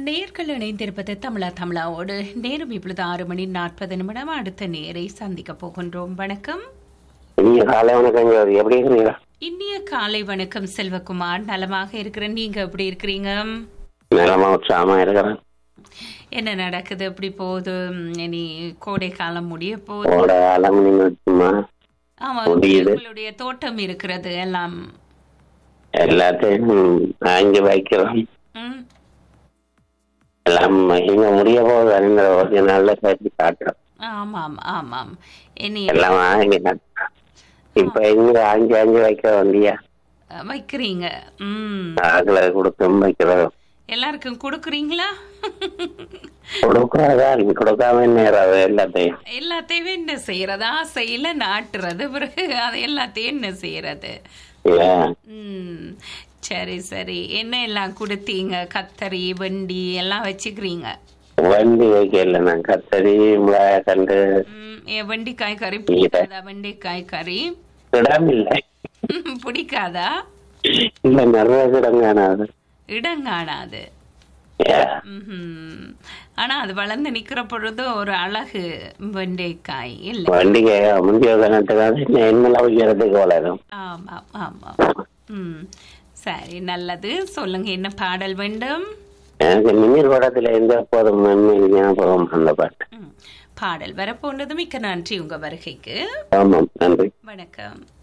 நேர்கள் இணைந்திருப்பது தமிழா தமிழாவோடு நேரம் இப்பொழுது ஆறு மணி நாற்பது நிமிடம் அடுத்த நேரை சந்திக்க போகின்றோம் வணக்கம் நீங்க காலை வணக்கம் ஜோதி எப்படி இருக்கிறீங்க இனிய காலை வணக்கம் செல்வகுமார் நலமாக இருக்கிறேன் நீங்க எப்படி இருக்கிறீங்க நிலமா உற்சாகமா இருக்கிறேன் என்ன நடக்குது எப்படி போகுது ம், இனி கோடை காலம் முடிய போகுது உங்களோட அலமணி சும்மா ஆமா முடியுது. உங்களுடைய தோட்டம் இருக்கிறது எல்லாம் எல்லாத்தையும் வாங்கி வைக்கிறோம் ம், எல்லாம் இங்க முடிய போகுது அப்படிங்கிற ஒரு நாள்ல சேர்த்து காட்டுறோம் ஆமாம் ஆமாம் இனி எல்லாம் வாங்கி நட்டோம். இப்ப எங்க வாங்கி வாங்கி வைக்க வந்தியா அஹ், வைக்கிறீங்க ம் ஆக்களை கொடுக்கும் வைக்கிறோம் எல்லாருக்கும் கொடுக்குறீங்களா கொடுக்காதா நீ கொடுக்காம நேரம் எல்லாத்தையும் எல்லாத்தையும் என்ன செய்யறது ஆசையில நாட்டுறது பிறகு அது எல்லாத்தையும் என்ன செய்யறது ஏன் ம் சரி சரி என்ன எல்லாம் கொடுத்தீங்க கத்தரி வண்டி எல்லாம் வச்சுக்கிறீங்க வண்டி வைக்கல நான் கத்தரி மிளகாய் கண்டு ம், என் வெண்டிக்காய் கறி பிடிக்காதா வெண்டைக்காய் கறி இடம் இல்லை ம், பிடிக்காதா இல்ல நிறைய கிடங்கானாது இடம் காணாது ஏன் ம்ஹும். ஆனா அது வளர்ந்து நிக்கிற பொழுது ஒரு அழகு வெண்டைக்காய் இல்லை வண்டிக்கு முந்தைய கணத்துக்காக என்ன வைக்கிறதுக்கு வளரும் ஆமாம் ஆமாம் ம் சரி நல்லது சொல்லுங்க என்ன பாடல் வேண்டும் எனக்கு மின்னீர் படத்துல எந்த போதும் ஞாபகம் அந்த பாட்டு ம், பாடல் வரப்போனது மிக்க நன்றி உங்க வருகைக்கு ஆமாம் நன்றி வணக்கம்